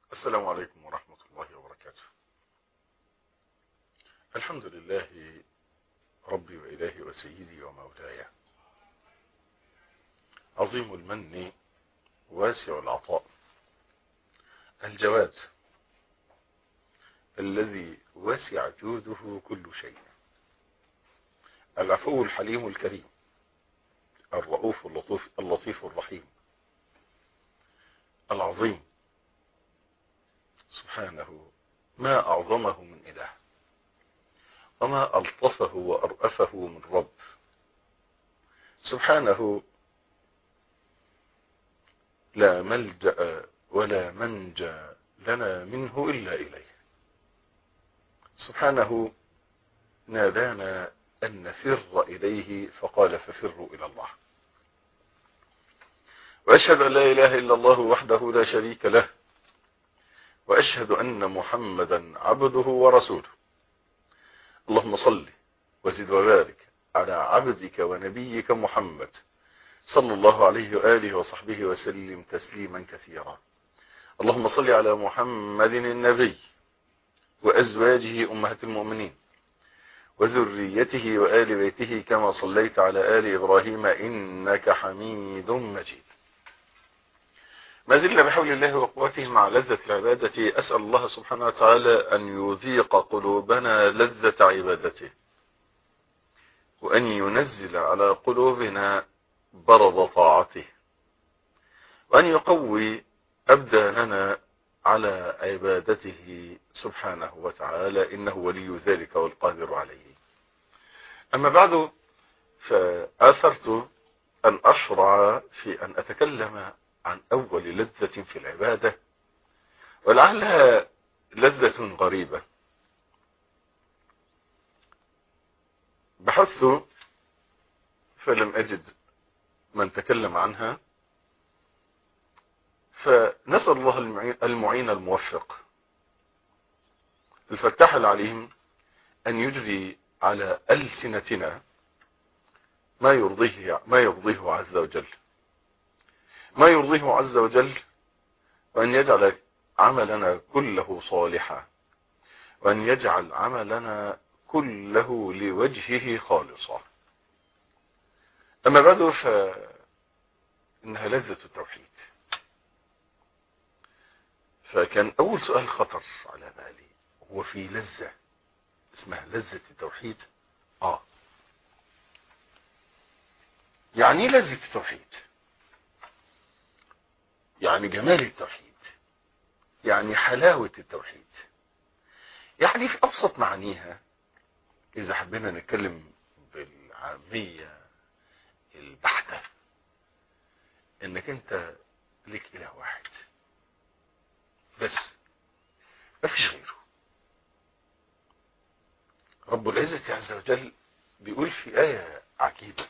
السلام عليكم ورحمة الله وبركاته الحمد لله ربي وإلهي وسيدي ومولاي عظيم المن واسع العطاء الجواد الذي وسع جوده كل شيء العفو الحليم الكريم الرؤوف اللطيف, اللطيف الرحيم العظيم سبحانه ما أعظمه من إله وما ألطفه وأرأفه من رب سبحانه لا ملجأ ولا منجى لنا منه إلا إليه سبحانه نادانا أن نفر إليه فقال ففروا إلى الله وأشهد أن لا إله إلا الله وحده لا شريك له وأشهد أن محمدا عبده ورسوله اللهم صل وزد وبارك على عبدك ونبيك محمد صلى الله عليه وآله وصحبه وسلم تسليما كثيرا اللهم صل على محمد النبي وأزواجه أمهات المؤمنين وذريته وآل بيته كما صليت على آل إبراهيم إنك حميد مجيد ما زلنا بحول الله وقوته مع لذة العبادة أسأل الله سبحانه وتعالى أن يذيق قلوبنا لذة عبادته وأن ينزل على قلوبنا برد طاعته وأن يقوي أبداننا على عبادته سبحانه وتعالى إنه ولي ذلك والقادر عليه أما بعد فآثرت أن أشرع في أن أتكلم عن أول لذة في العبادة ولعلها لذة غريبة بحثت فلم أجد من تكلم عنها فنسأل الله المعين الموفق الفتاح العليم أن يجري على ألسنتنا ما يرضيه ما يرضيه عز وجل ما يرضيه عز وجل وأن يجعل عملنا كله صالحا وأن يجعل عملنا كله لوجهه خالصا أما بعد فإنها لذة التوحيد فكان أول سؤال خطر على بالي هو في لذة اسمها لذة التوحيد آه يعني لذة التوحيد يعني جمال التوحيد يعني حلاوة التوحيد يعني في أبسط معانيها إذا حبينا نتكلم بالعامية البحتة إنك أنت لك إله واحد بس ما فيش غيره رب العزة عز وجل بيقول في آية عجيبة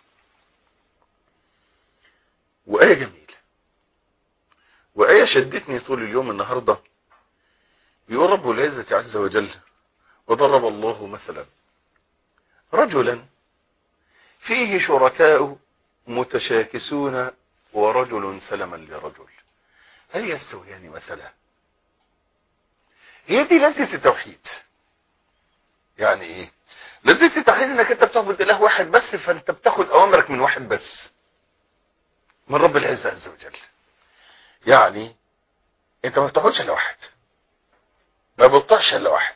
وآية جميلة وآية شدتني طول اليوم النهاردة يقول رب العزة عز وجل وضرب الله مثلا رجلا فيه شركاء متشاكسون ورجل سلما لرجل هل يستويان مثلا هي دي لذة التوحيد يعني ايه لذة التوحيد انك انت بتعبد اله واحد بس فانت بتاخد اوامرك من واحد بس من رب العزة عز وجل يعني انت ما بتاخدش الا واحد ما بتطيعش الا واحد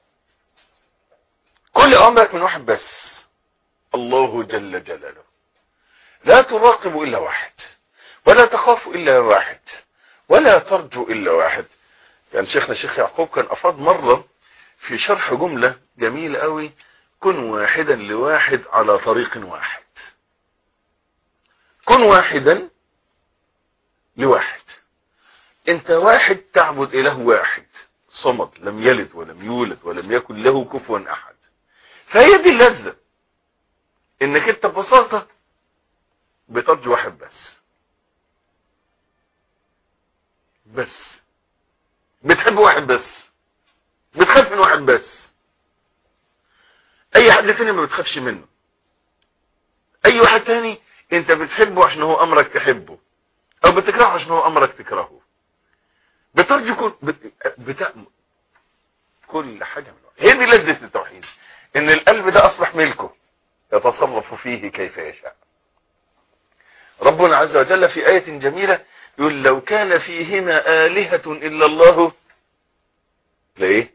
كل اوامرك من واحد بس الله جل جلاله لا تراقب الا واحد ولا تخاف الا واحد ولا ترجو الا واحد يعني شيخنا الشيخ يعقوب كان افاض مرة في شرح جملة جميلة قوي كن واحدا لواحد على طريق واحد كن واحدا لواحد انت واحد تعبد اله واحد صمد لم يلد ولم يولد ولم يكن له كفوا احد فهي دي اللذة انك انت ببساطة بترجو واحد بس بس بتحب واحد بس بتخاف من واحد بس اي حد تاني ما بتخافش منه اي واحد تاني انت بتحبه عشان هو امرك تحبه او بتكرهه عشان هو امرك تكرهه بترجو كل بت... بت... كل حاجة من هي دي لذة التوحيد ان القلب ده اصبح ملكه يتصرف فيه كيف يشاء ربنا عز وجل في آية جميلة يقول لو كان فيهما آلهة إلا الله لإيه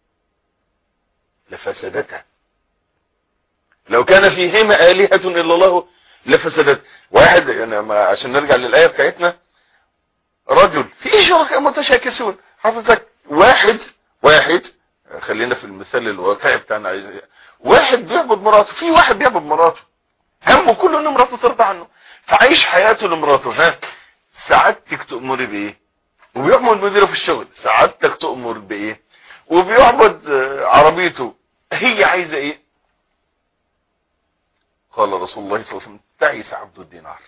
لفسدتا لو كان فيهما آلهة إلا الله لفسدت واحد يعني ما عشان نرجع للآية بتاعتنا رجل في شركاء متشاكسون حضرتك واحد واحد خلينا في المثال الواقعي بتاعنا عايز واحد بيعبد مراته في واحد بيعبد مراته همه كله ان مراته ترضى عنه فعايش حياته لمراته ها سعادتك تأمري بايه وبيعمل مديره في الشغل سعادتك تأمر بايه وبيعبد عربيته هي عايزه ايه قال رسول الله صلى الله عليه وسلم تعيس عبد الدينار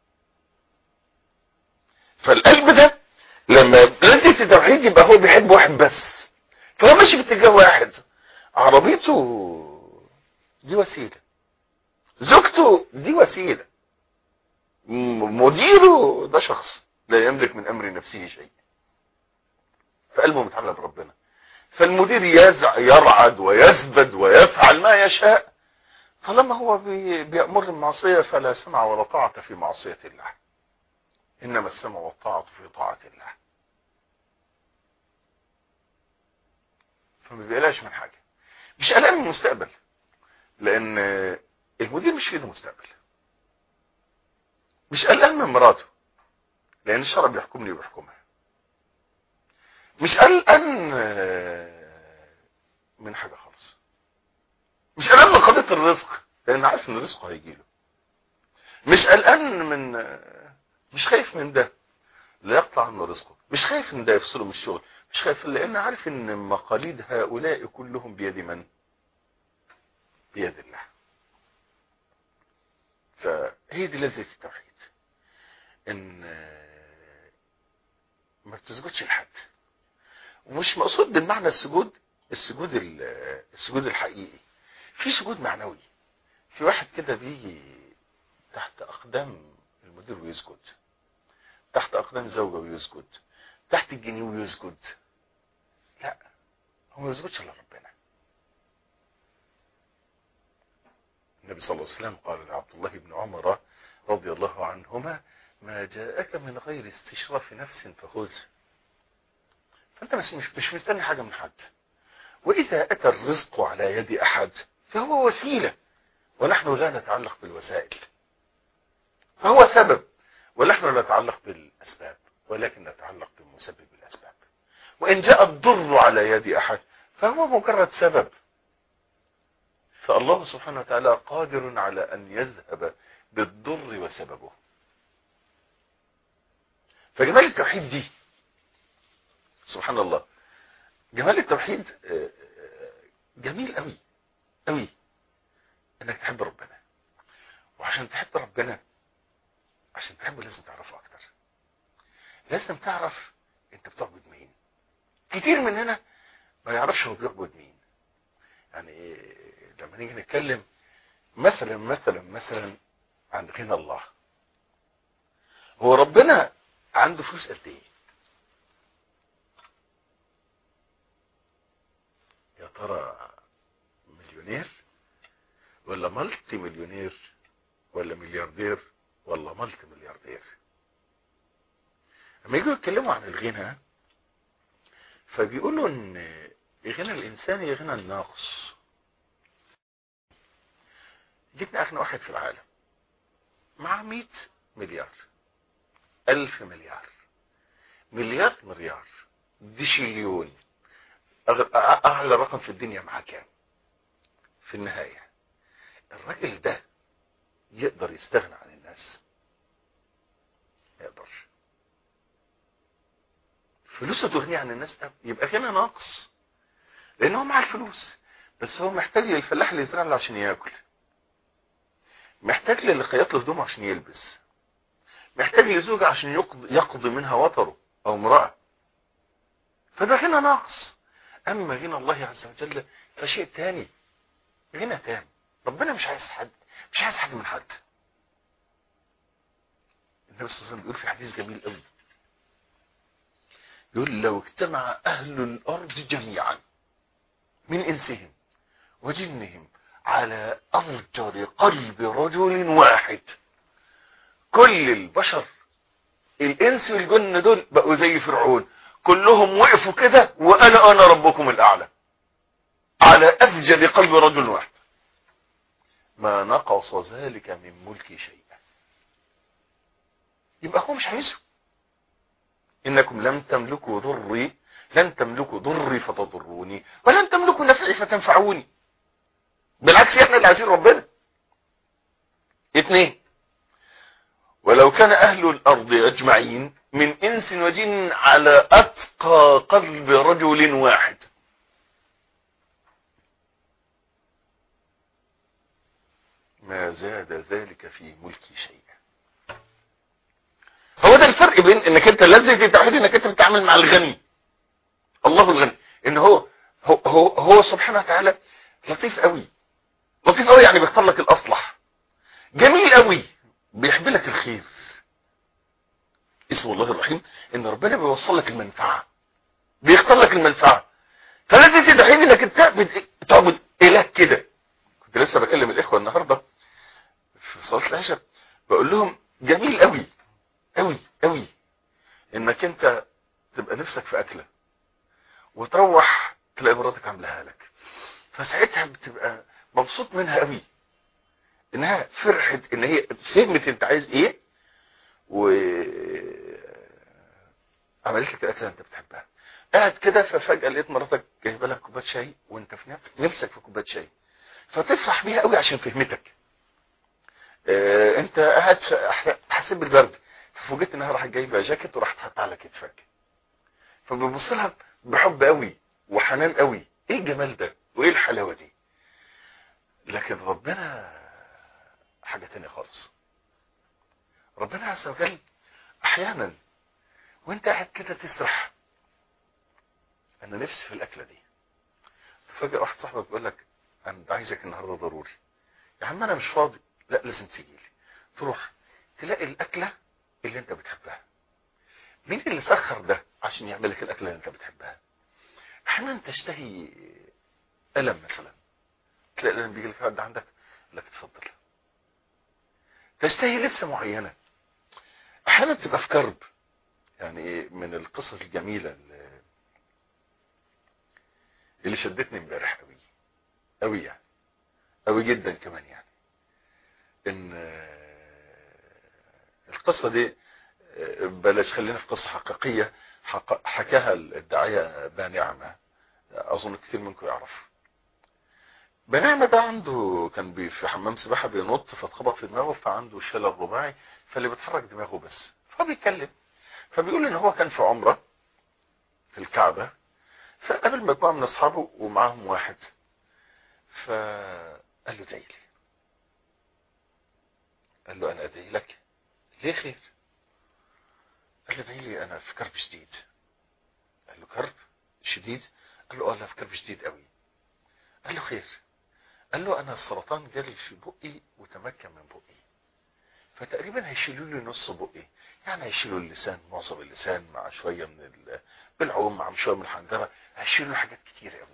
فالقلب ده لما لذة التوحيد يبقى هو بيحب واحد بس فهو ماشي في اتجاه واحد عربيته دي وسيلة زوجته دي وسيلة مديره ده شخص لا يملك من امر نفسه شيء فقلبه متعلق بربنا فالمدير يزع يرعد ويزبد ويفعل ما يشاء طالما هو بيأمر المعصية فلا سمع ولا طاعة في معصية الله إنما السمع والطاعة في طاعة الله فما بيقلقش من حاجة مش قلقان من المستقبل لأن المدير مش في ايده مستقبل مش قلقان من مراته لأن الشرع بيحكمني وبيحكمها مش قلقان من حاجة خالص مش قلقان من قضية الرزق لأن عارف إن رزقه هيجيله مش قلقان من مش خايف من ده لا يقطع عنه رزقه مش خايف ان ده يفصله من الشغل مش خايف لان عارف ان مقاليد هؤلاء كلهم بيد من بيد الله فهي دي لذة التوحيد ان ما بتسجدش لحد ومش مقصود بالمعنى السجود السجود السجود الحقيقي في سجود معنوي في واحد كده بيجي تحت اقدام المدير ويسجد تحت اقدام زوجه ويسجد تحت الجنيه ويسجد لا هو ما يسجدش الا ربنا النبي صلى الله عليه وسلم قال لعبد الله بن عمر رضي الله عنهما ما جاءك من غير استشراف نفس فخذ فانت مش مش مستني حاجه من حد واذا اتى الرزق على يد احد فهو وسيله ونحن لا نتعلق بالوسائل فهو سبب ونحن لا نتعلق بالأسباب ولكن نتعلق بمسبب الأسباب وإن جاء الضر على يد أحد فهو مجرد سبب فالله سبحانه وتعالى قادر على أن يذهب بالضر وسببه فجمال التوحيد دي سبحان الله جمال التوحيد جميل قوي قوي انك تحب ربنا وعشان تحب ربنا عشان تحبه لازم تعرفه اكتر لازم تعرف انت بتعبد مين كتير مننا ما يعرفش هو بيعبد مين يعني إيه لما نيجي نتكلم مثلا مثلا مثلا عن غنى الله هو ربنا عنده فلوس قد ايه يا ترى مليونير ولا ملتي مليونير ولا ملياردير ولا ملتي ملياردير لما يجوا يتكلموا عن الغنى فبيقولوا ان غنى الانسان غنى الناقص جبنا اغنى واحد في العالم مع 100 مليار ألف مليار مليار مليار ديشيليون أعلى رقم في الدنيا معاه كام في النهاية الراجل ده يقدر يستغنى عن الناس ما يقدرش فلوسه تغني عن الناس ده يبقى غنى ناقص لان هو معاه الفلوس بس هو محتاج للفلاح اللي يزرع له عشان ياكل محتاج للي خياط له هدومه عشان يلبس محتاج لزوجة عشان يقضي, يقضي منها وطره او امرأة فده غنى ناقص اما غنى الله عز وجل فشيء تاني غنى تام ربنا مش عايز حد مش عايز حد من حد النبي صلى الله عليه وسلم بيقول في حديث جميل قوي يقول لو اجتمع اهل الارض جميعا من انسهم وجنهم على افجر قلب رجل واحد كل البشر الانس والجن دول بقوا زي فرعون كلهم وقفوا كده وانا انا ربكم الاعلى على افجر قلب رجل واحد ما نقص ذلك من ملكي شيئا يبقى هو مش عايزه انكم لم تملكوا ضري لن تملكوا ضري فتضروني ولن تملكوا نفعي فتنفعوني بالعكس احنا اللي عايزين ربنا اثنين ولو كان اهل الارض اجمعين من انس وجن على اتقى قلب رجل واحد ما زاد ذلك في ملكي شيئا هو ده الفرق بين انك انت لذة التوحيد انك انت بتتعامل مع الغني الله الغني ان هو هو هو, هو سبحانه وتعالى لطيف قوي لطيف قوي يعني بيختار لك الاصلح جميل قوي بيحب لك الخير اسم الله الرحيم ان ربنا بيوصل لك المنفعه بيختار لك المنفعه فلازم تدعين انك انت تعبد اله كده كنت لسه بكلم الاخوه النهارده في صلاه العشاء بقول لهم جميل قوي قوي قوي انك انت تبقى نفسك في اكله وتروح تلاقي مراتك عاملاها لك فساعتها بتبقى مبسوط منها قوي انها فرحت ان هي فهمت انت عايز ايه و عملت لك الاكله اللي انت بتحبها قاعد كده ففجاه لقيت مراتك جايبه لك كوبايه شاي وانت في نفسك في كوبايه شاي فتفرح بيها قوي عشان فهمتك اه انت قاعد حاسس بالبرد ففوجئت انها راحت جايبه جاكيت وراحت حاطها على كتفك فببص لها بحب قوي وحنان قوي ايه الجمال ده وايه الحلاوه دي لكن ربنا حاجه تانية خالص ربنا عز وجل احيانا وانت قاعد كده تسرح انا نفسي في الاكله دي تفاجئ واحد صاحبك بيقول لك انا عايزك النهارده ضروري يا عم انا مش فاضي لا لازم تيجي لي تروح تلاقي الاكله اللي انت بتحبها مين اللي سخر ده عشان يعمل لك الاكله اللي انت بتحبها احيانا تشتهي الم مثلا تلاقي الالم بيجي لك حد عندك لك اتفضل تشتهي لبسه معينه احيانا تبقى في كرب يعني من القصص الجميله اللي, اللي شدتني امبارح قوي قوي يعني قوي جدا كمان يعني ان القصه دي بلاش خلينا في قصه حقيقيه حكاها الداعيه بانعمه اظن كثير منكم يعرف بنعمة ده عنده كان في حمام سباحة بينط فاتخبط في دماغه فعنده شلل رباعي فاللي بيتحرك دماغه بس فبيتكلم فبيقول ان هو كان في عمرة في الكعبة فقابل مجموعة من اصحابه ومعاهم واحد فقال له ادعي لي قال له انا ادعي لك ليه خير قال له ادعي لي انا في كرب شديد قال له كرب شديد قال له اه انا في كرب شديد قوي قال له خير قال له انا السرطان جالي في بقي وتمكن من بقي فتقريبا هيشيلوا لي نص بقي يعني هيشيلوا اللسان معظم اللسان مع شويه من ال... بالعوم مع شويه من الحنجره هيشيلوا حاجات كتير قوي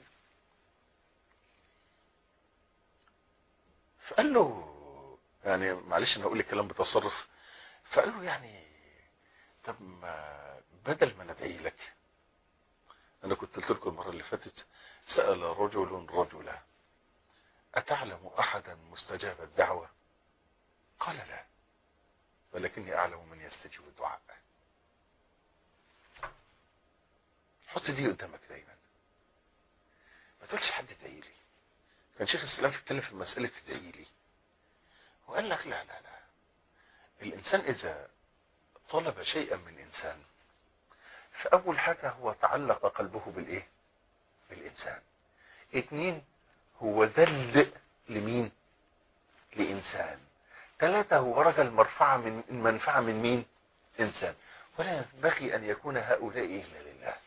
فقال له يعني معلش انا هقول الكلام بتصرف فقال له يعني طب ما بدل ما ندعي لك انا كنت قلت لكم المره اللي فاتت سال رجل رجلا اتعلم احدا مستجاب الدعوه قال لا ولكني اعلم من يستجيب الدعاء حط دي قدامك دايما ما تقولش حد ادعي لي كان شيخ الاسلام بيتكلم في مساله ادعي لي وقال لك لا لا لا الانسان اذا طلب شيئا من انسان فاول حاجه هو تعلق قلبه بالايه بالانسان اتنين هو ذل لمين لانسان ثلاثة هو رجل مرفعة من منفعة من مين انسان ولا ينبغي ان يكون هؤلاء الا لله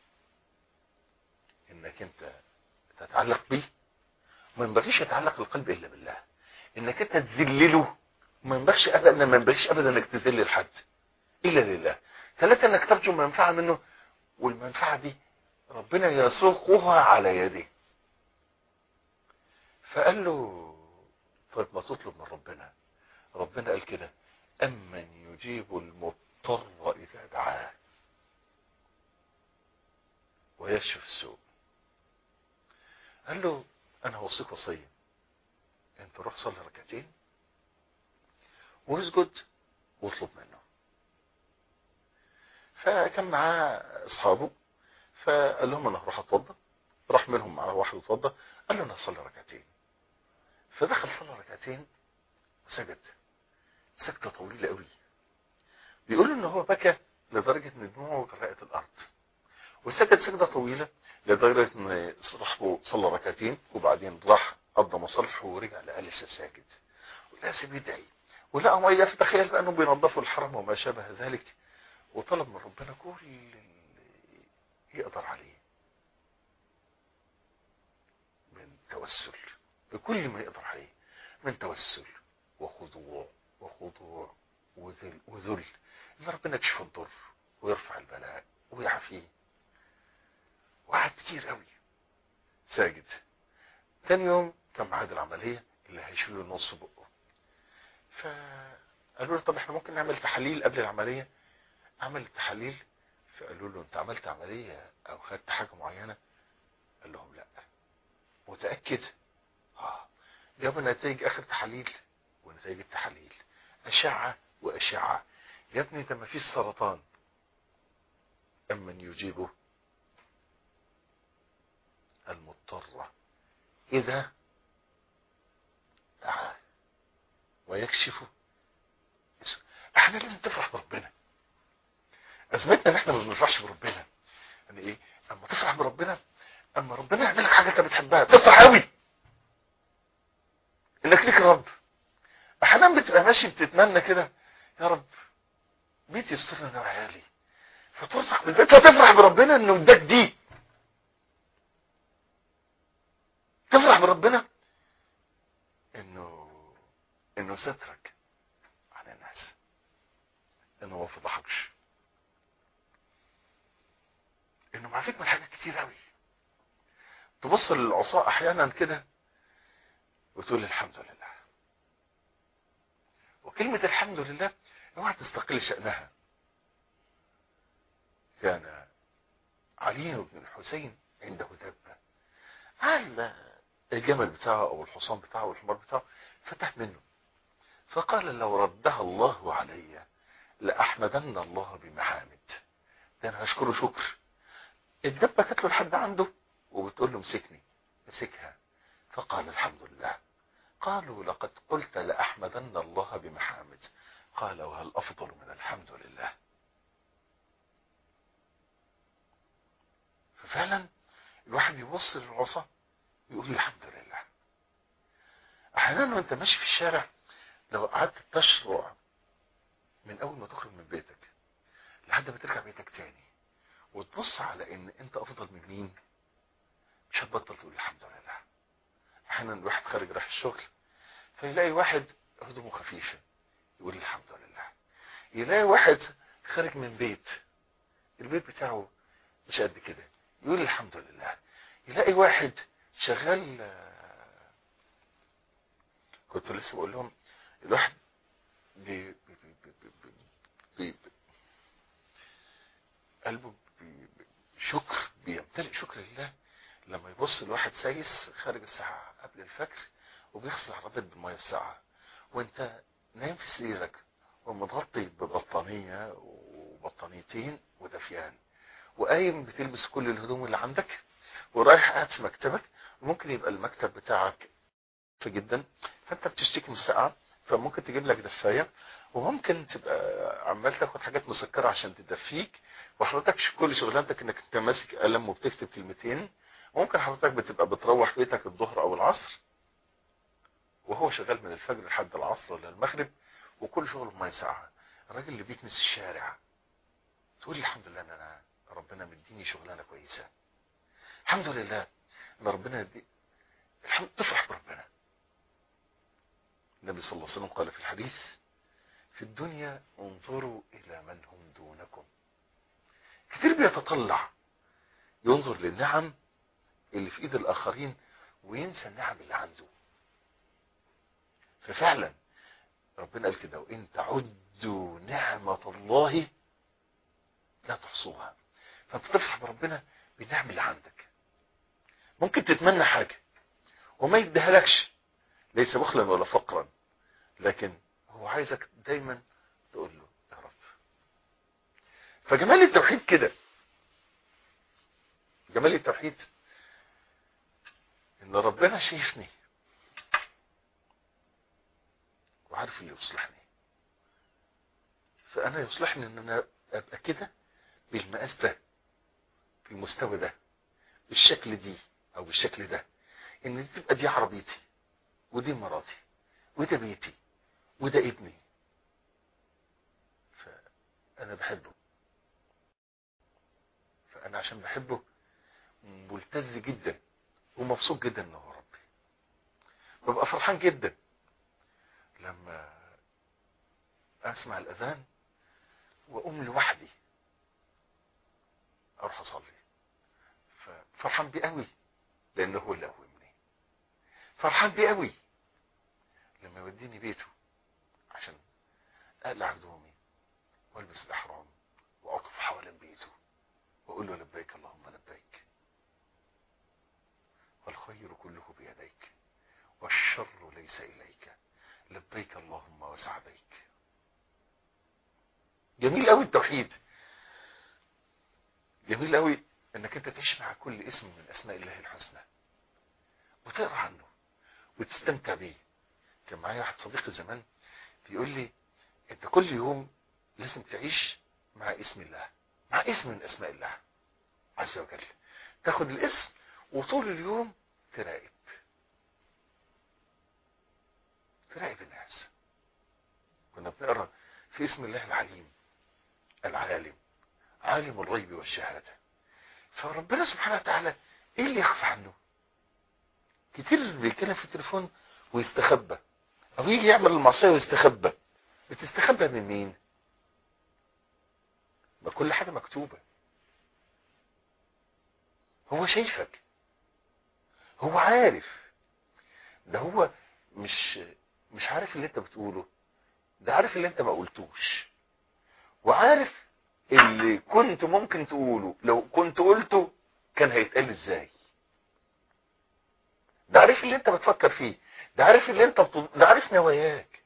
انك انت تتعلق به ما ينبغيش يتعلق القلب الا بالله انك انت تذلله ما ينبغيش ابدا ما ينبغيش ابدا انك تذل لحد الا لله ثلاثة انك ترجو منفعة منه والمنفعة دي ربنا يسوقها على يده فقال له طيب ما تطلب من ربنا ربنا قال كده أمن يجيب المضطر إذا دعاه ويكشف السوء قال له أنا هوصيك وصية أنت روح صلي ركعتين واسجد واطلب منه فكان معاه أصحابه فقال لهم أنا هروح أتوضى راح منهم معاه واحد اتوضى قال له أنا هصلي ركعتين فدخل صلى ركعتين وسجد سجدة طويلة قوي بيقول ان هو بكى لدرجة ان دموعه غرقت الارض وسجد سجدة طويلة لدرجة ان صاحبه صلى ركعتين وبعدين راح قضى مصالحه ورجع لقى لسه ساجد ولازم يدعي ولقى ميه فتخيل بقى انهم بينظفوا الحرم وما شابه ذلك وطلب من ربنا كل اللي يقدر عليه من توسل بكل ما يقدر عليه من توسل وخضوع وخضوع وذل وذل ان ربنا يكشف الضر ويرفع البلاء ويعافيه وقعد كتير قوي ساجد تاني يوم كان ميعاد العمليه اللي هيشيلوا نص بقه فقالوا له طب احنا ممكن نعمل تحاليل قبل العمليه عمل تحاليل فقالوا له انت عملت عمليه او خدت حاجه معينه قال لهم لا متاكد اه جابوا نتائج اخر تحاليل ونتائج التحاليل اشعه واشعه يا ابني ده ما فيش سرطان امن يجيبه المضطر اذا دعاه ويكشف احنا لازم تفرح بربنا ازمتنا ان احنا ما بنفرحش بربنا يعني ايه اما تفرح بربنا اما ربنا يعمل لك حاجه انت بتحبها تفرح قوي انك ليك رب احيانا بتبقى ماشي بتتمنى كده يا رب بيتي يستر انا وعيالي فترزق بالبيت فتفرح بربنا انه اداك دي تفرح بربنا انه انه سترك عن الناس انه ما فضحكش انه معافيك من حاجات كتير قوي تبص للعصاة احيانا كده وتقول الحمد لله وكلمة الحمد لله اوعى تستقل شأنها كان علي بن الحسين عنده دابة قال الجمل بتاعه او الحصان بتاعه او الحمار بتاعه فتح منه فقال لو ردها الله علي لأحمدن الله بمحامد ده انا هشكره شكر الدبة جات له لحد عنده وبتقول له مسكني مسكها فقال الحمد لله قالوا لقد قلت لأحمدن الله بمحامد قال وهل أفضل من الحمد لله ففعلا الواحد يبص للعصا يقول الحمد لله احيانا وانت ماشي في الشارع لو قعدت تشرع من اول ما تخرج من بيتك لحد ما ترجع بيتك تاني وتبص على ان انت افضل من مين مش هتبطل تقول الحمد لله احيانا الواحد خارج رايح الشغل فيلاقي واحد هدومه خفيفه يقول الحمد لله يلاقي واحد خارج من بيت البيت بتاعه مش قد كده يقول الحمد لله يلاقي واحد شغال كنت لسه بقول لهم الواحد بي بي بي بي بي بي بي قلبه بي شكر بيمتلئ شكر لله لما يبص الواحد سايس خارج الساعة قبل الفجر وبيغسل عربية بالمية الساعة وانت نايم في سريرك ومتغطي ببطانية وبطانيتين ودفيان وقايم بتلبس كل الهدوم اللي عندك ورايح قاعد في مكتبك وممكن يبقى المكتب بتاعك في جدا فانت بتشتكي من السقعة فممكن تجيب لك دفاية وممكن تبقى عمال تاخد حاجات مسكرة عشان تدفيك وحضرتك كل شغلانتك انك انت ماسك قلم وبتكتب كلمتين وممكن حضرتك بتبقى بتروح بيتك الظهر او العصر وهو شغال من الفجر لحد العصر ولا المغرب وكل شغله بمية ساعة الراجل اللي بيكنس الشارع تقول الحمد لله ان انا ربنا مديني شغلانة كويسة الحمد لله ان ربنا يدي الحمد تفرح بربنا النبي صلى الله عليه وسلم قال في الحديث في الدنيا انظروا الى من هم دونكم كتير بيتطلع ينظر للنعم اللي في ايد الاخرين وينسى النعم اللي عنده ففعلا ربنا قال كده وان تعدوا نعمة الله لا تحصوها فانت تفرح بربنا بالنعم اللي عندك ممكن تتمنى حاجة وما يديها لكش ليس بخلا ولا فقرا لكن هو عايزك دايما تقول له يا رب فجمال التوحيد كده جمال التوحيد ان ربنا شايفني وعارف اللي يصلحني فانا يصلحني ان انا ابقى كده بالمقاس ده في المستوى ده بالشكل دي او بالشكل ده ان دي تبقى دي عربيتي ودي مراتي وده بيتي وده ابني فانا بحبه فانا عشان بحبه ملتز جدا ومبسوط جدا ان هو ربي ببقى فرحان جدا لما اسمع الاذان واقوم لوحدي اروح اصلي ففرحان بيه قوي لانه هو اللي قومني فرحان بيه قوي لما يوديني بيته عشان اقلع هدومي والبس الاحرام واطوف حوالين بيته واقول له لبيك اللهم لبيك والخير كله بيديك والشر ليس اليك لبيك اللهم وسعديك جميل قوي التوحيد جميل قوي انك انت تعيش مع كل اسم من اسماء الله الحسنى وتقرا عنه وتستمتع بيه كان معايا واحد صديقي زمان بيقول لي انت كل يوم لازم تعيش مع اسم الله مع اسم من اسماء الله عز وجل تاخد الاسم وطول اليوم تراقب تراقب الناس كنا بنقرا في اسم الله العليم العالم عالم الغيب والشهاده فربنا سبحانه وتعالى ايه اللي يخفى عنه كتير بيتكلم في التليفون ويستخبى او يجي يعمل المعصيه ويستخبى بتستخبى من مين ما كل حاجه مكتوبه هو شايفك هو عارف ده هو مش مش عارف اللي انت بتقوله ده عارف اللي انت ما قلتوش وعارف اللي كنت ممكن تقوله لو كنت قلته كان هيتقال ازاي ده عارف اللي انت بتفكر فيه ده عارف اللي انت بت... ده عارف نواياك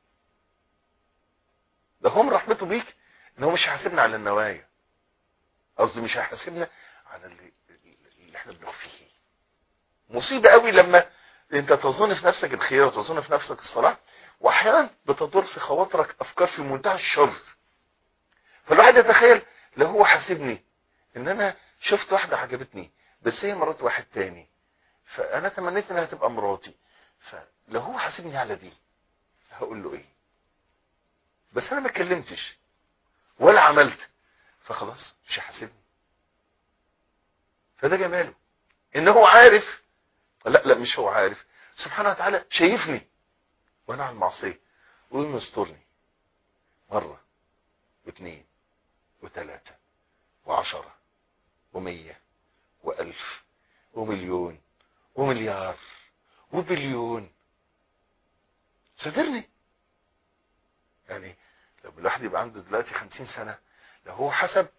ده هم رحمته بيك ان هو مش هيحاسبنا على النوايا قصدي مش هيحاسبنا على اللي, اللي احنا بنخفيه مصيبة قوي لما انت تظن في نفسك الخير وتظن في نفسك الصلاح واحيانا بتدور في خواطرك افكار في منتهى الشر فالواحد يتخيل لو هو حاسبني ان انا شفت واحدة عجبتني بس هي مرات واحد تاني فانا تمنيت انها تبقى مراتي فلو هو حاسبني على دي هقول له ايه بس انا ما اتكلمتش ولا عملت فخلاص مش هيحاسبني فده جماله ان هو عارف لا لا مش هو عارف سبحانه وتعالى شايفني وانا على المعصيه ويقوم يسترني مره واثنين وثلاثه وعشره ومية والف ومليون ومليار وبليون صدرني يعني لو الواحد يبقى عنده دلوقتي خمسين سنة لو هو حسب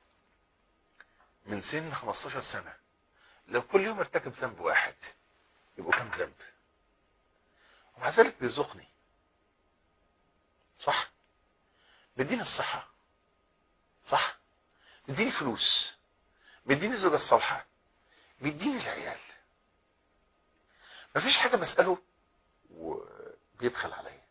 من سن 15 سنة لو كل يوم ارتكب ذنب واحد يبقوا كم ذنب ومع ذلك بيرزقني صح مديني الصحة صح مديني فلوس مديني الزوجة الصالحة مديني العيال مفيش حاجة بسأله وبيبخل عليا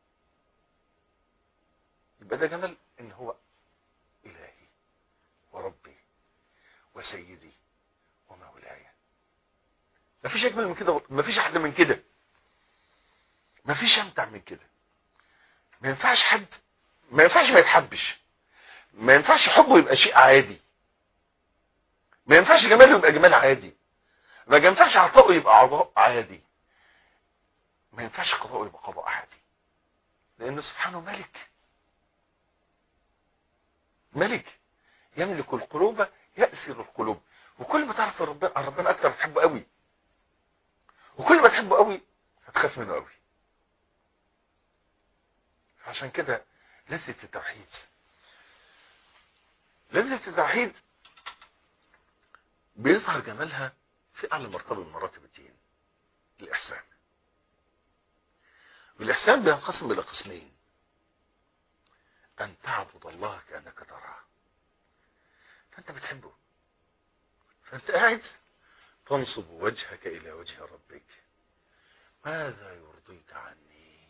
يبقى ده جمال ان هو الهي وربي وسيدي ومولاي مفيش اجمل من كده مفيش احلى من كده مفيش امتع من كده ما ينفعش حد ما ينفعش ما يتحبش ما ينفعش حبه يبقى شيء عادي ما ينفعش جماله يبقى جمال عادي ما ينفعش عطاؤه يبقى عطاء عادي ما ينفعش قضاؤه يبقى قضاء عادي لان سبحانه ملك ملك يملك القلوب يأسر القلوب وكل ما تعرف ربنا ربنا اكتر تحبه قوي وكل ما تحبه قوي هتخاف منه قوي عشان كده لذة التوحيد لذة التوحيد بيظهر جمالها في اعلى مرتبه من مراتب الدين الاحسان والاحسان بينقسم الى قسمين ان تعبد الله كانك تراه فانت بتحبه فانت قاعد تنصب وجهك الى وجه ربك ماذا يرضيك عني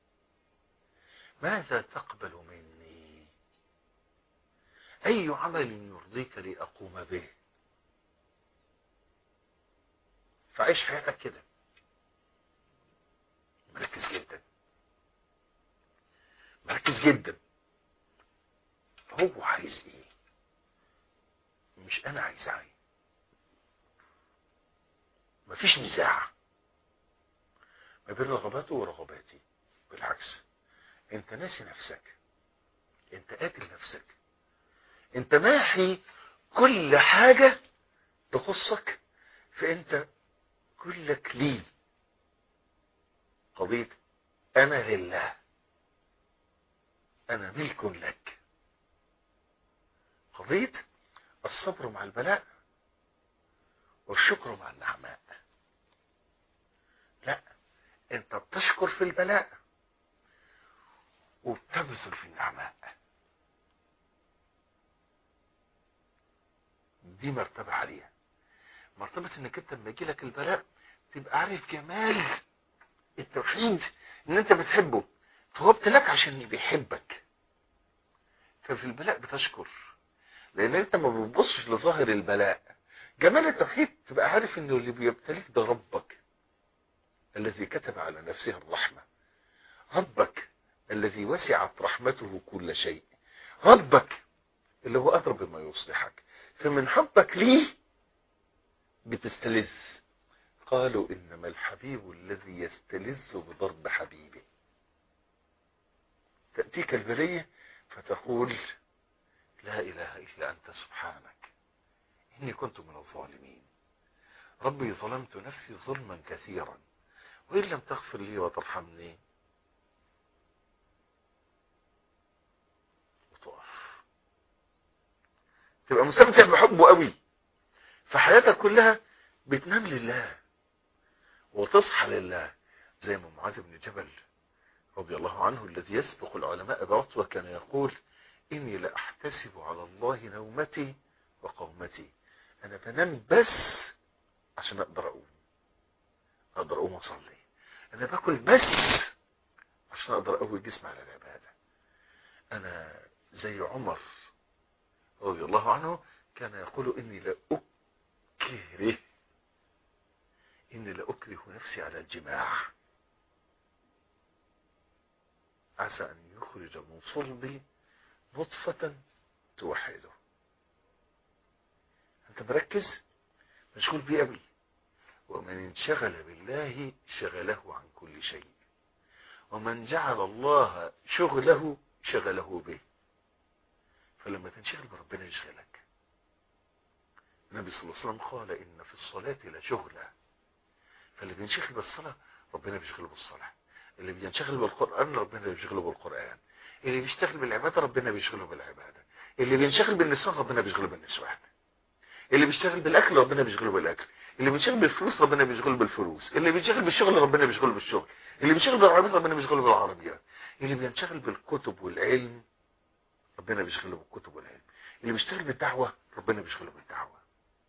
ماذا تقبل مني اي عمل يرضيك لي اقوم به فعيش حياتك كده مركز جدا مركز جدا هو عايز ايه مش انا عايز ايه مفيش نزاع ما بين رغباته ورغباتي بالعكس انت ناسي نفسك انت قاتل نفسك انت ماحي كل حاجة تخصك فانت كلك لي قضية انا لله انا ملك لك قضية الصبر مع البلاء والشكر مع النعماء لا انت بتشكر في البلاء وبتبذل في النعماء دي مرتبة عالية مرتبة انك انت لما يجي لك البلاء تبقى عارف جمال التوحيد ان انت بتحبه فهو ابتلاك عشان بيحبك ففي البلاء بتشكر لان انت ما بتبصش لظاهر البلاء جمال التوحيد تبقى عارف انه اللي بيبتليك ده ربك الذي كتب على نفسه الرحمة ربك الذي وسعت رحمته كل شيء ربك اللي هو أدرى بما يصلحك فمن حبك ليه بتستلذ قالوا إنما الحبيب الذي يستلذ بضرب حبيبه تأتيك البلية فتقول لا إله إلا أنت سبحانك إني كنت من الظالمين ربي ظلمت نفسي ظلما كثيرا وإن لم تغفر لي وترحمني وتقف تبقى مستمتع بحبه قوي فحياتك كلها بتنام لله وتصحى لله زي ما معاذ بن جبل رضي الله عنه الذي يسبق العلماء بعطوة كان يقول إني لأحتسب على الله نومتي وقومتي أنا بنام بس عشان أقدر أقوم أقدر أقوم أصلي أنا باكل بس عشان أقدر أقوي جسمي على العبادة أنا زي عمر رضي الله عنه كان يقول إني لأكره إني لأكره نفسي على الجماع عسى أن يخرج من صلبي نطفة توحده أنت مركز مشغول بيه قوي ومن انشغل بالله شغله عن كل شيء ومن جعل الله شغله شغله به فلما تنشغل بربنا يشغلك النبي صلى الله عليه وسلم قال إن في الصلاة لشغلة فاللي بينشغل بالصلاة ربنا بيشغله بالصلاة اللي بينشغل بالقرآن ربنا بيشغله بالقرآن اللي بيشتغل بالعبادة ربنا بيشغله بالعبادة اللي بينشغل بالنسوان ربنا بيشغله بالنسوان اللي بيشتغل بالاكل ربنا بيشغله بالاكل اللي بيشتغل بالفلوس ربنا بيشغله بالفلوس اللي بيشتغل بالشغل ربنا بيشغله بالشغل اللي بيشتغل بالعربيات ربنا بيشغله بالعربيات اللي بينشغل بالكتب والعلم ربنا بيشغله بالكتب والعلم اللي بيشتغل بالدعوة ربنا بيشغله بالدعوة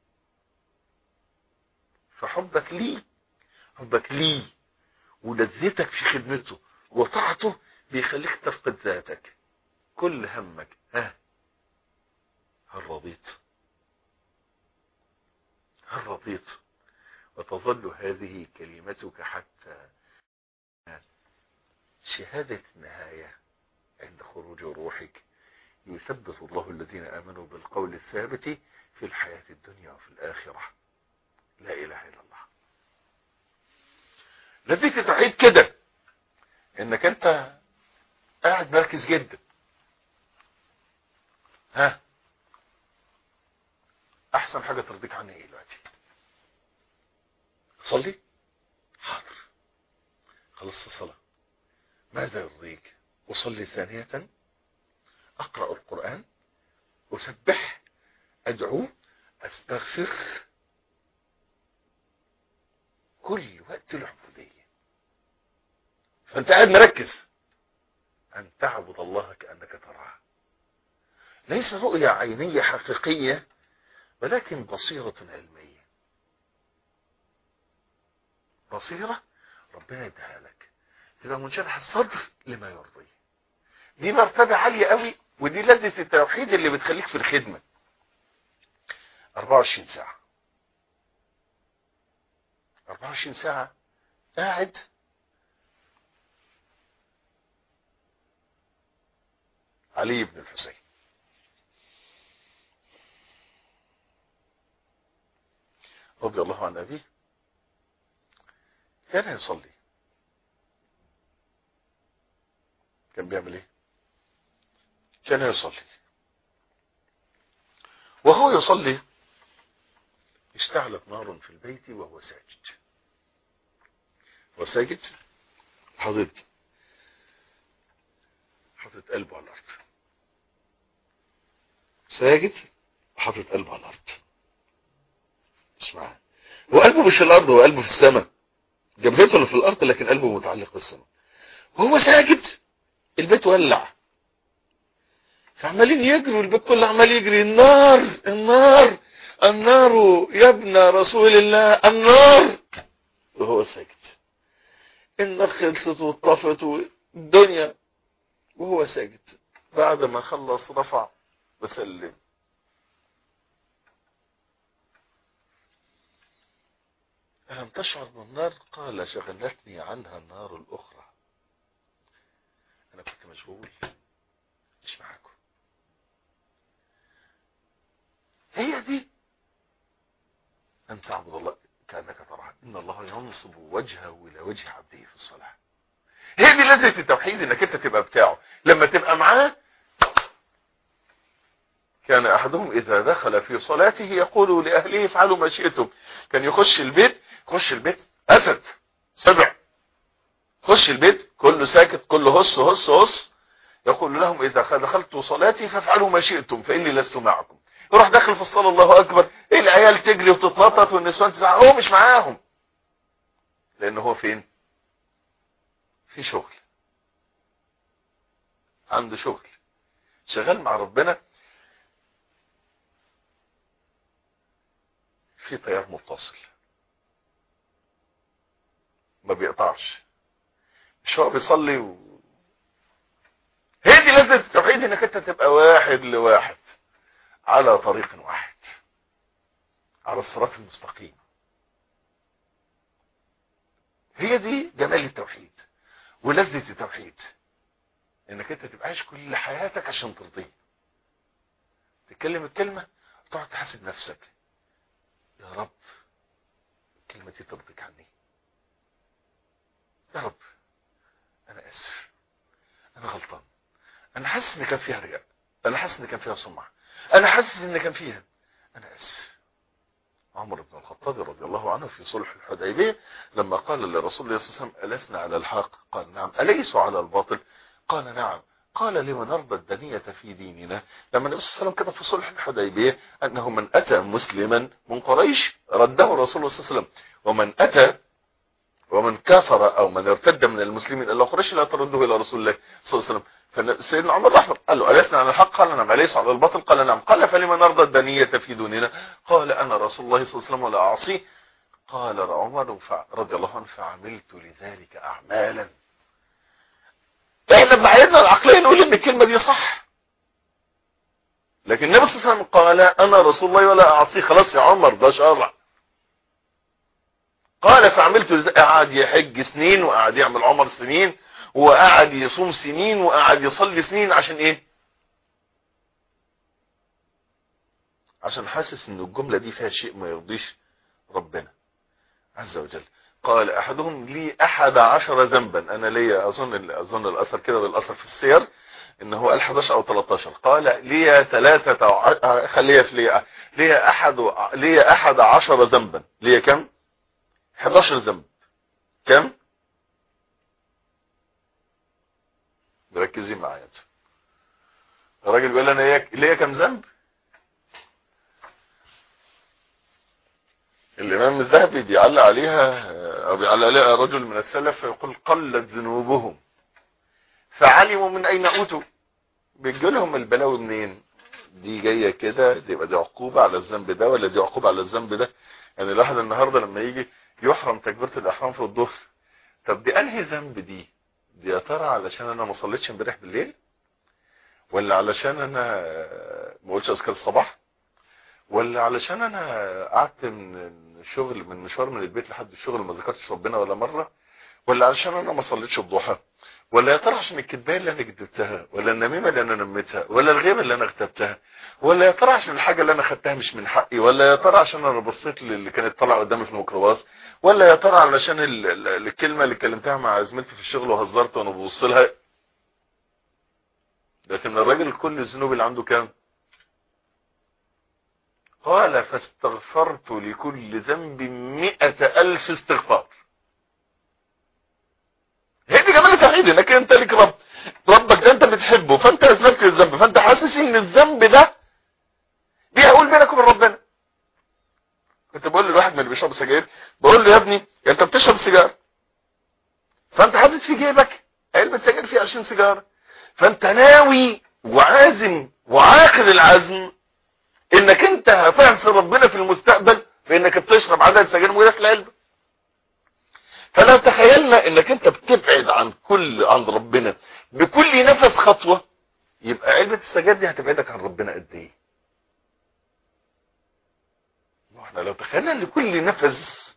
فحبك ليه حبك ليه ولذتك في خدمته وطاعته بيخليك تفقد ذاتك كل همك ها هل رضيت هل رضيت وتظل هذه كلمتك حتى شهادة النهاية عند خروج روحك يثبت الله الذين آمنوا بالقول الثابت في الحياة الدنيا وفي الآخرة لا إله إلا الله لذيك تعيد كده انك انت قاعد مركز جدا ها احسن حاجة ترضيك عني ايه دلوقتي صلي حاضر خلصت الصلاة ماذا يرضيك اصلي ثانية اقرأ القرآن اسبح ادعو استغفر كل وقت العبودية فانت قاعد مركز ان تعبد الله كأنك تراه ليس رؤية عينية حقيقية ولكن بصيرة علمية بصيرة ربنا يديها لك تبقى منشرح الصدر لما يرضيه دي مرتبة عالية قوي ودي لذة التوحيد اللي بتخليك في الخدمة 24 ساعة 24 ساعة قاعد علي بن الحسين رضي الله عن أبيه كان يصلي كان بيعمل ايه كان يصلي وهو يصلي اشتعلت نار في البيت وهو ساجد وساجد حاطط حاطط قلبه على الارض ساجد حاطط قلبه على الارض اسمع هو قلبه مش في الارض هو قلبه في السماء جبهته اللي في الارض لكن قلبه متعلق بالسماء وهو ساجد البيت ولع فعمالين يجروا البيت كله عمال يجري النار النار النار يا ابن رسول الله النار وهو ساجد النار خلصت واتطفت والدنيا وهو ساجد بعد ما خلص رفع وسلم ألم تشعر بالنار قال شغلتني عنها النار الأخرى أنا كنت مشغول مش معاكم هي دي أن تعبد الله كأنك تراه إن الله ينصب وجهه إلى وجه عبده في الصلاة هي دي لذة التوحيد إنك أنت تبقى بتاعه لما تبقى معاه كان أحدهم إذا دخل في صلاته يقول لأهله افعلوا ما شئتم كان يخش البيت يخش البيت أسد سبع خش البيت كله ساكت كله هص هص هص يقول لهم إذا دخلت صلاتي فافعلوا ما شئتم فإني لست معكم يروح داخل في الصلاة الله أكبر إيه العيال تجري وتتنطط والنسوان تزعق هو مش معاهم لأن هو فين في شغل عنده شغل شغال مع ربنا في تيار متصل ما بيقطعش مش هو بيصلي و... هي دي لذة التوحيد انك انت تبقى واحد لواحد على طريق واحد على الصراط المستقيم هي دي جمال التوحيد ولذة التوحيد انك انت تبقى عايش كل حياتك عشان ترضيه تتكلم الكلمة تقعد تحاسب نفسك يا رب الكلمة دي ترضيك عني يا رب انا اسف انا غلطان انا حاسس ان كان فيها رياء انا حاسس ان كان فيها سمعة انا حاسس ان كان فيها انا اسف عمر بن الخطاب رضي الله عنه في صلح الحديبية لما قال لرسول الله صلى الله عليه وسلم ألسنا على الحق قال نعم أليسوا على الباطل قال نعم قال لما نرضى الدنية في ديننا لما النبي صلى الله عليه وسلم كتب في صلح الحديبية أنه من أتى مسلما من قريش رده رسول الله صلى الله عليه وسلم ومن أتى ومن كفر أو من ارتد من المسلمين إلا قريش لا ترده إلى رسول الله صلى الله عليه وسلم فسيدنا عمر رحمه قال له ألسنا على الحق قال نعم أليس على الباطل قال نعم قال فلما نرضى الدنية في دوننا قال أنا رسول الله صلى الله عليه وسلم ولا أعصيه قال عمر رضي الله عنه فعملت لذلك أعمالا احنا بعيدنا العقلية نقول ان الكلمة دي صح لكن النبي صلى الله عليه وسلم قال انا رسول الله ولا اعصيه خلاص يا عمر ده شرع قال فعملت قعد يحج سنين وقعد يعمل عمر سنين وقعد يصوم سنين وقعد يصلي سنين عشان ايه عشان حاسس ان الجملة دي فيها شيء ما يرضيش ربنا عز وجل قال احدهم لي احد عشر ذنبا انا ليا اظن اظن الاثر كده بالاثر في السير ان هو قال 11 او 13 قال لي ثلاثة ع... خليها في لي لي احد لي احد عشر ذنبا لي كم 11 ذنب كم مركزين معايا الراجل بيقول انا ليا كم ذنب الامام الذهبي بيعلق عليها او بيعلق عليها رجل من السلف فيقول قلت ذنوبهم فعلموا من اين اوتوا بيجي لهم البلاوي منين دي جايه كده دي يبقى دي عقوبه على الذنب ده ولا دي عقوبه على الذنب ده يعني الواحد النهارده لما يجي يحرم تكبيره الاحرام في الظهر طب دي انهي ذنب دي دي يا ترى علشان انا ما صليتش امبارح بالليل ولا علشان انا ما قلتش اذكار الصباح ولا علشان انا قعدت من الشغل من مشوار من البيت لحد الشغل ما ذكرتش ربنا ولا مره ولا علشان انا ما صليتش الضحى ولا يا ترى عشان الكدبه اللي انا كدبتها ولا النميمه اللي انا نميتها ولا الغيبه اللي انا اغتبتها ولا يا ترى عشان الحاجه اللي انا خدتها مش من حقي ولا يا ترى عشان انا بصيت اللي كانت طالعه قدامي في الميكروباص ولا يا ترى علشان الكلمه اللي كلمتها مع زميلتي في الشغل وهزرت وانا ببص لها لكن الراجل كل الذنوب اللي عنده كام قال فاستغفرت لكل ذنب مئة ألف استغفار هي دي جمال التوحيد انك انت لك رب ربك ده انت بتحبه فانت اذنبت الذنب فانت حاسس ان الذنب ده بيقول بينك وبين ربنا كنت بقول لواحد من اللي بيشرب سجاير بقول له يا ابني انت بتشرب سيجاره فانت حاطط في جيبك علبه سجاير فيها 20 سيجاره فانت ناوي وعازم وعاقل العزم انك انت هتعصي ربنا في المستقبل بانك بتشرب عدد سجاير موجوده في العلبه فلو تخيلنا انك انت بتبعد عن كل عن ربنا بكل نفس خطوه يبقى علبه السجاير دي هتبعدك عن ربنا قد ايه احنا لو تخيلنا ان كل نفس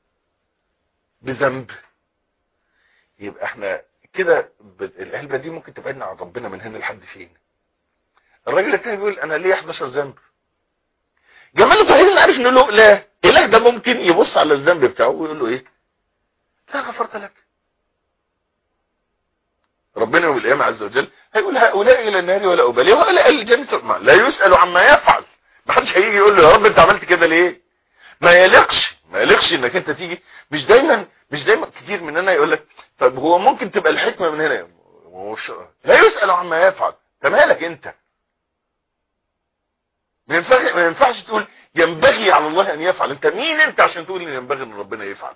بذنب يبقى احنا كده العلبه دي ممكن تبعدنا عن ربنا من هنا لحد فين الراجل التاني بيقول انا ليه 11 ذنب جمال التوحيد عارف انه له لا اله ده ممكن يبص على الذنب بتاعه ويقول له ايه لا غفرت لك ربنا يوم القيامه عز وجل هيقول هؤلاء الى النار ولا ابالي وهؤلاء الى الجنه لا يسال عما يفعل ما حدش هيجي يقول له يا رب انت عملت كده ليه ما يليقش ما يليقش انك انت تيجي مش دايما مش دايما كتير مننا يقول لك طب هو ممكن تبقى الحكمه من هنا لا يسال عما يفعل انت مالك انت ما ينفعش ما ينفعش تقول ينبغي على الله ان يفعل انت مين انت عشان تقول ان ينبغي ان ربنا يفعل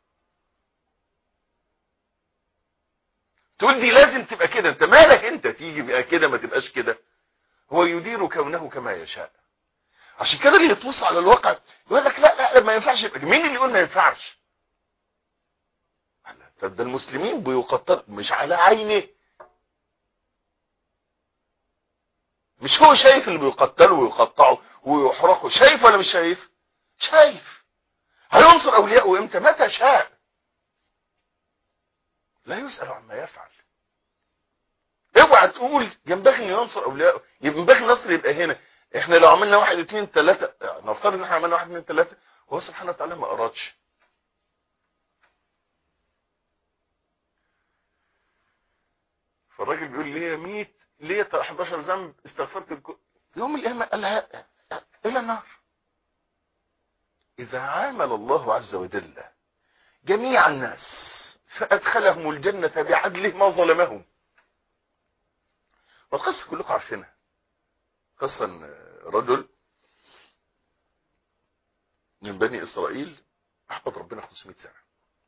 تقول دي لازم تبقى كده انت مالك انت تيجي بقى كده ما تبقاش كده هو يدير كونه كما يشاء عشان كده اللي يتبص على الواقع يقول لك لا لا ما ينفعش يبقى مين اللي يقول ما ينفعش طب ده المسلمين بيقتل مش على عينه مش هو شايف اللي بيقتلوا ويقطعوا ويحرقوا شايف ولا مش شايف شايف هينصر اولياءه امتى متى شاء لا يسأل عما يفعل اوعى تقول ينبغي ان ينصر اولياءه ينبغي النصر يبقى هنا احنا لو عملنا واحد اثنين ثلاثة نفترض ان احنا عملنا واحد اثنين ثلاثة وهو سبحانه وتعالى ما ارادش فالراجل بيقول ليه 100 ليه 11 ذنب استغفرت الكل يوم القيامة قال لها الى النار اذا عامل الله عز وجل جميع الناس فادخلهم الجنة بعدله ما ظلمهم والقصة كلكم عارفينها قصة ان رجل من بني اسرائيل احبط ربنا 500 سنة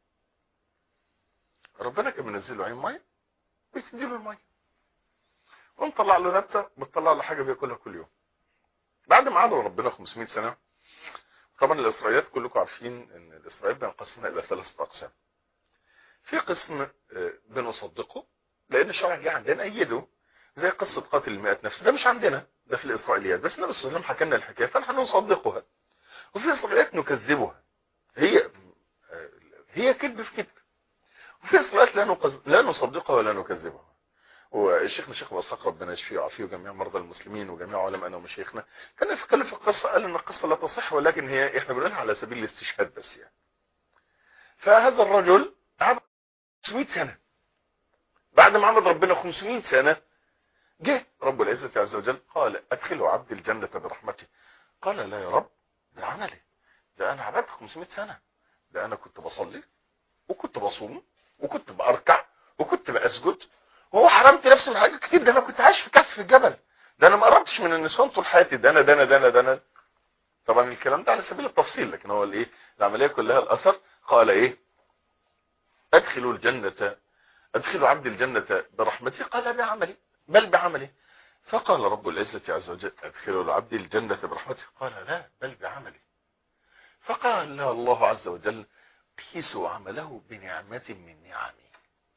ربنا كان منزل له عين ميه بيسدي له الميه ونطلع له نبته بتطلع له حاجه بياكلها كل يوم بعد ما عادوا ربنا 500 سنه طبعا الاسرائيليات كلكم عارفين ان الاسرائيل بينقسم الى ثلاثه اقسام في قسم بنصدقه لان الشرع جه عندنا ايده زي قصه قاتل المئة نفس ده مش عندنا ده في الاسرائيليات بس النبي صلى الله عليه وسلم حكى لنا الحكايه فنحن نصدقها وفي اسرائيليات نكذبها هي هي كذب في كذب وفي اسرائيليات لا نقز... لا نصدقها ولا نكذبها والشيخ الشيخ اسحاق ربنا يشفيه ويعافيه وجميع مرضى المسلمين وجميع علمائنا ومشايخنا كان يتكلم في القصه قال ان القصه لا تصح ولكن هي احنا بنقولها على سبيل الاستشهاد بس يعني فهذا الرجل قعد 500 سنه بعد ما عبد ربنا 500 سنه جه رب العزة عز وجل قال ادخلوا عبد الجنة برحمته قال لا يا رب بعملي ده انا عبدت 500 سنة ده انا كنت بصلي وكنت بصوم وكنت باركع وكنت باسجد وهو حرمت نفسي من حاجات كتير ده انا كنت عايش في كهف في الجبل ده انا ما قربتش من النسوان طول حياتي ده انا ده انا ده انا ده انا طبعا الكلام ده على سبيل التفصيل لكن هو الايه العمليه كلها الاثر قال ايه ادخلوا الجنه ادخلوا عبد الجنه برحمتي قال بعملي بل بعملي فقال رب العزه عز وجل ادخلوا العبد الجنه برحمتي قال لا بل بعملي فقال له الله عز وجل قيسوا عمله بنعمه من نعمي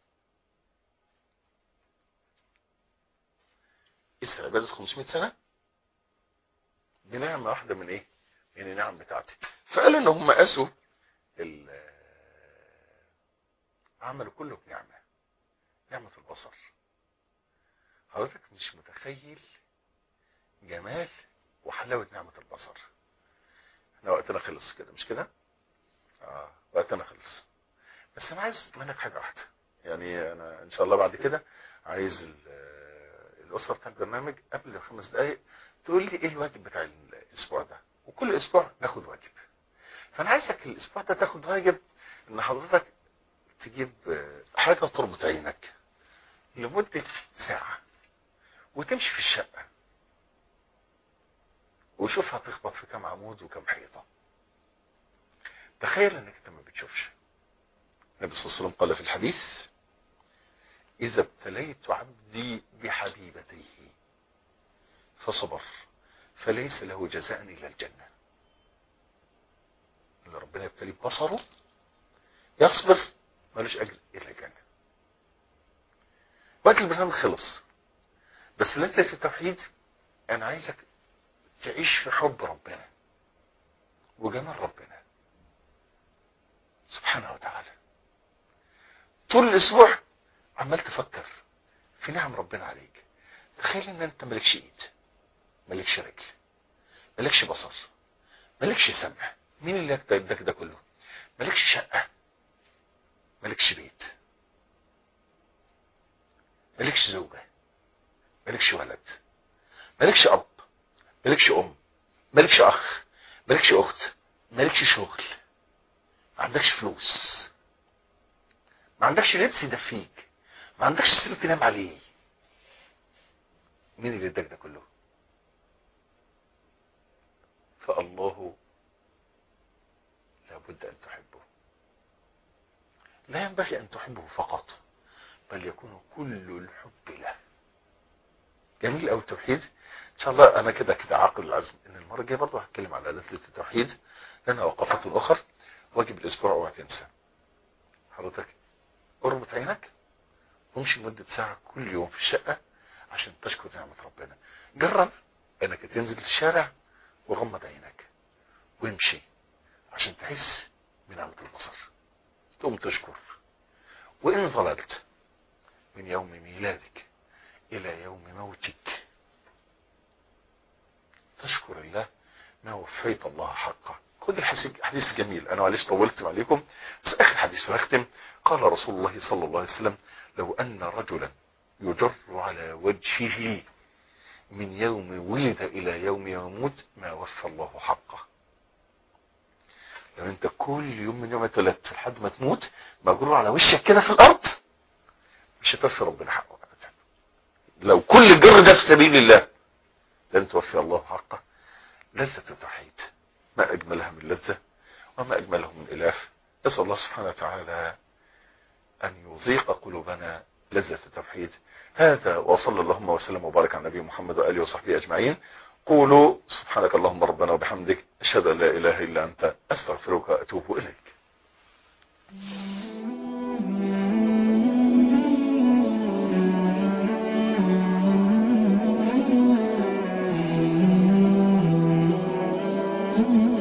قيس عباده 500 سنه بنعمه واحده من ايه من النعم بتاعتي فقال ان هم قاسوا عملوا كله بنعمه نعمه البصر حضرتك مش متخيل جمال وحلاوه نعمه البصر احنا وقتنا خلص كده مش كده اه وقتنا خلص بس انا عايز منك حاجه واحده يعني انا ان شاء الله بعد كده عايز الاسره بتاع البرنامج قبل خمس دقائق تقول لي ايه الواجب بتاع الاسبوع ده وكل اسبوع ناخد واجب فانا عايزك الاسبوع ده تاخد واجب ان حضرتك تجيب حاجه تربط عينك لمده ساعه وتمشي في الشقه وشوف هتخبط في كام عمود وكام حيطه تخيل انك انت ما بتشوفش النبي صلى الله عليه وسلم قال في الحديث اذا ابتليت عبدي بحبيبتيه فصبر فليس له جزاء الا الجنه اللي ربنا يبتليه ببصره يصبر ملوش اجر الا الجنه وقت البرنامج خلص بس لذة التوحيد انا عايزك تعيش في حب ربنا وجمال ربنا سبحانه وتعالى طول الاسبوع عمال تفكر في نعم ربنا عليك تخيل ان انت مالكش ايد مالكش رجل مالكش بصر مالكش سمع مين اللي اداك ده كله مالكش شقه مالكش بيت مالكش زوجه مالكش ولد مالكش اب مالكش ام مالكش اخ مالكش اخت مالكش شغل ما عندكش فلوس ما عندكش لبس يدفيك ما عندكش سرير تنام عليه مين اللي اداك ده كله فالله لابد ان تحبه لا ينبغي ان تحبه فقط بل يكون كل الحب له جميل قوي التوحيد ان شاء الله انا كده كده عاقل العزم ان المره الجايه برضه هتكلم على لذة التوحيد لنا وقفات اخر واجب الاسبوع اوعى تنسى حضرتك اربط عينك وامشي لمده ساعه كل يوم في الشقه عشان تشكر نعمه ربنا جرب انك تنزل الشارع وغمض عينك وامشي عشان تحس بنعمه البصر تقوم تشكر وان ظللت من يوم ميلادك الى يوم موتك تشكر الله ما وفيت الله حقه خد الحديث حديث جميل انا معلش طولت عليكم بس اخر حديث وهختم قال رسول الله صلى الله عليه وسلم لو ان رجلا يجر على وجهه من يوم ولد الى يوم يموت ما وفى الله حقه لو انت كل يوم من يوم اتولدت لحد ما تموت مجرور على وشك كده في الارض مش هتوفي ربنا حقه ابدا لو كل الجر ده في سبيل الله لن توفي الله حقه لذة التوحيد ما اجملها من لذة وما اجمله من الاف اسال الله سبحانه وتعالى ان يضيق قلوبنا لذة التوحيد هذا وصلى اللهم وسلم وبارك على نبي محمد وآله وصحبه أجمعين قولوا سبحانك اللهم ربنا وبحمدك أشهد أن لا إله إلا أنت أستغفرك وأتوب إليك Mm-hmm.